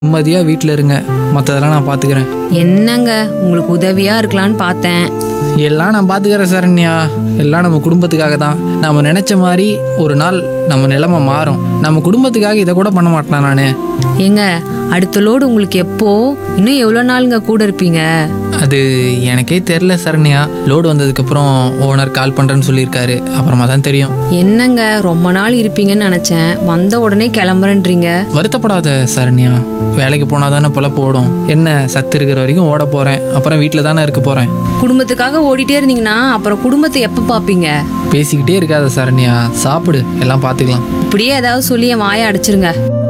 நிம்மதியாக வீட்டில் இருங்க மற்றதெல்லாம் நான் பார்த்துக்கிறேன் என்னங்க உங்களுக்கு உதவியா இருக்கலான்னு பார்த்தேன் எல்லாம் நான் பார்த்துக்கிறேன் சரண்யா எல்லாம் நம்ம குடும்பத்துக்காக தான் நம்ம நினச்ச மாதிரி ஒரு நாள் நம்ம நிலைமை மாறும் நம்ம குடும்பத்துக்காக இதை கூட பண்ண மாட்டேன் நான் ஏங்க அடுத்த லோடு உங்களுக்கு எப்போ இன்னும் எவ்வளோ நாளுங்க கூட இருப்பீங்க அது எனக்கே தெரில சரண்யா லோடு வந்ததுக்கப்புறம் ஓனர் கால் பண்ணுறேன்னு சொல்லியிருக்காரு அப்புறமா தான் தெரியும் என்னங்க ரொம்ப நாள் இருப்பீங்கன்னு நினச்சேன் வந்த உடனே கிளம்புறேன்றீங்க வருத்தப்படாத சரண்யா வேலைக்கு போனால் தானே பொழப்பு ஓடும் என்ன சத்து இருக்கிற வரைக்கும் ஓட போகிறேன் அப்புறம் வீட்டில் தானே இருக்க போகிறேன் குடும்பத்துக்காக ஓடிட்டே இருந்தீங்கன்னா அப்புறம் குடும்பத்தை எப்போ பார்ப்பீங்க பேசிக்கிட்டே இருக்காத சரண்யா சாப்பிடு எல்லாம் பார்த்துக்கலாம் இப்படியே ஏதாவது சொல்லி என் வாயை அடைச்சிருங்க